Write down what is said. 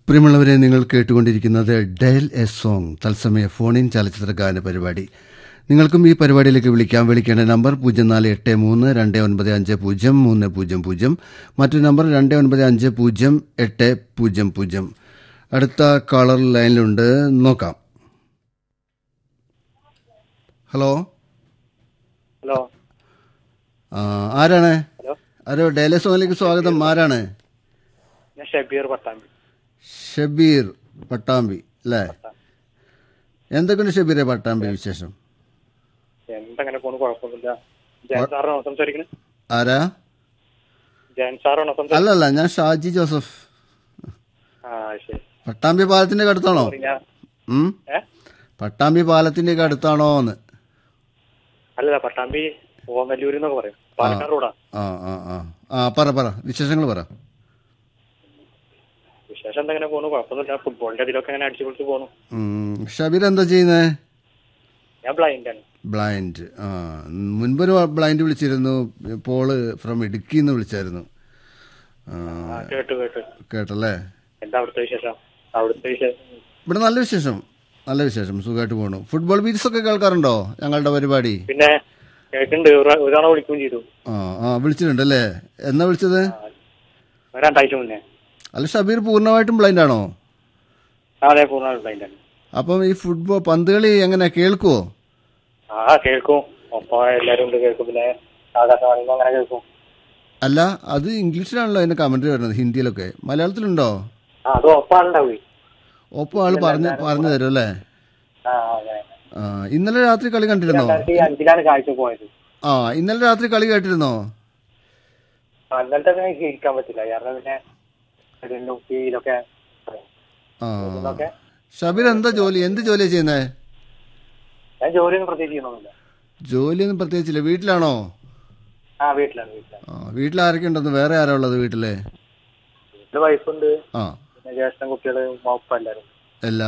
പ്രിയമുള്ളവരെ നിങ്ങൾ കേട്ടുകൊണ്ടിരിക്കുന്നത് ഡയൽ എ സോങ് തത്സമയ ഫോണിൻ ചലച്ചിത്ര ഗാന പരിപാടി നിങ്ങൾക്കും ഈ പരിപാടിയിലേക്ക് വിളിക്കാം വിളിക്കേണ്ട നമ്പർ പൂജ്യം നാല് എട്ട് മൂന്ന് രണ്ട് ഒൻപത് അഞ്ച് പൂജ്യം മൂന്ന് പൂജ്യം പൂജ്യം മറ്റൊരു നമ്പർ രണ്ട് ഒൻപത് അഞ്ച് പൂജ്യം എട്ട് പൂജ്യം പൂജ്യം അടുത്ത കാളർ ലൈനിലുണ്ട് നോക്കാം ഹലോ ഹലോ ആ, ആരാണ് ഹലോ ആരോ ഡയൽ എ സോങ്ങിലേക്ക് സ്വാഗതം ആരാണ് ഞാൻ ഷബീർ പട്ടാമ്പി ഷബീർ പട്ടാമ്പി അല്ലേ എന്തൊക്കെയുണ്ട് ഷബീറെ പട്ടാമ്പി വിശേഷം എന്തങ്ങനെ പോണു കുഴപ്പമൊന്നുമില്ല ജയൻ സാറാണോ സംസാരിക്കുന്നത് ആരാ ജയൻ സാറാണോ സംസാരിക്കുന്നത് അല്ലല്ല ഞാൻ ഷാജി ജോസഫ് ആ ശരി പട്ടാമ്പി പാലത്തിന്റെ ഒക്കെ അടുത്താണോ സോറി, ഞാൻ ഉം? ഏ പട്ടാമ്പി പാലത്തിന്റെ ഒക്കെ അടുത്താണോ എന്ന് അല്ലല്ല പട്ടാമ്പി ഓങ്ങല്ലൂർ എന്നൊക്കെ പറയും പാലക്കാട് റോഡാ ആ ആ ആ ആ പറ പറ വിശേഷങ്ങൾ പറ വിശേഷം എന്തെങ്ങനെ പോണു കുഴപ്പമൊന്നുമില്ല ഫുട്ബോളിന്റെ അതിലൊക്കെ അങ്ങനെ അടിച്ചു പൊളിച്ച് പോണു ഉം, ഷബീർ എന്താ ചെയ്യുന്നത് ഞാൻ ബ്ലൈൻഡ് ആണ് ബ്ലൈൻഡ് ആ മുൻപൊരു ബ്ലൈൻഡ് വിളിച്ചിരുന്നു പോള് ഫ്രം ഇടുക്കി എന്ന് വിളിച്ചായിരുന്നു ആ, ആ കേട്ടു കേട്ടു കേട്ടല്ലേ എന്താ അവിടുത്തെ വിശേഷം അവിടുത്തെ വിശേഷം ഇവിടെ നല്ല വിശേഷം നല്ല വിശേഷം സുഖമായിട്ട് പോകണു ഫുട്ബോൾ ബീറ്റ്സ് ഒക്കെ കേൾക്കാറുണ്ടോ ഞങ്ങളുടെ പരിപാടി പിന്നെ കേൾക്കുന്നുണ്ട് ഒരു ഒരു തവണ വിളിക്കുകയും ചെയ്തു ആ ആ വിളിച്ചിട്ടുണ്ടല്ലേ എന്നാ വിളിച്ചത് ആ, ഒരു രണ്ടാഴ്ച മുന്നേ അല്ല ഷബീർ പൂർണ്ണമായിട്ടും ബ്ലൈൻഡ് ആണോ ആ അതെ പൂർണ്ണ ബ്ലൈൻഡ് ആണ് അപ്പം ഈ ഫുട്ബോൾ പന്ത് കളി എങ്ങനെ കേൾക്കുവോ ആ കേൾക്കും ഒപ്പം എല്ലാരും ഉണ്ട് കേൾക്കും പിന്നെ ആകാശവാണിന്ന് അങ്ങനെ കേൾക്കും അല്ല അത് ഇംഗ്ലീഷിലാണല്ലോ അതിന്റെ കമന്ററി വരുന്നത് ഹിന്ദിയിലൊക്കെ മലയാളത്തിലുണ്ടോ ആ അത് ഒപ്പാളുണ്ടാവേ ഒപ്പം ആള് പറഞ്ഞു പറഞ്ഞു തരും അല്ലേ ആ അങ്ങനെ ആ ഇന്നലെ രാത്രി കളി കണ്ടിരുന്നോ രണ്ടായിരത്തി അഞ്ചിലാണ് കാഴ്ച പോയത് ആ ഇന്നലെ രാത്രി കളി കേട്ടിരുന്നോ അന്നത്തെ എനിക്ക് ഇരിക്കാൻ പറ്റില്ല കാരണം പിന്നെ ഇതിലും ടിവിയിലൊക്കെ ആ ഇതൊക്കെ ഷബീർ എന്താ ജോലി എന്ത് ജോലിയാ ചെയ്യുന്നേ ഞാൻ ജോലിയൊന്നും പ്രത്യേകിച്ച് ചെയ്യണമെന്നില്ല ജോലിയൊന്നും പ്രത്യേകിച്ചില്ല വീട്ടിലാണോ ആ വീട്ടിലാണ് വീട്ടിലാണ് ആ വീട്ടിൽ ആരൊക്കെ ഉണ്ടെന്ന് വേറെ ആരാ ഉള്ളത് വീട്ടില് വീട്ടില് വൈഫുണ്ട് ആ പിന്നെ ജ്യേഷ്ഠൻ കുട്ടികള് മോപ്പ എല്ലാരും എല്ലാ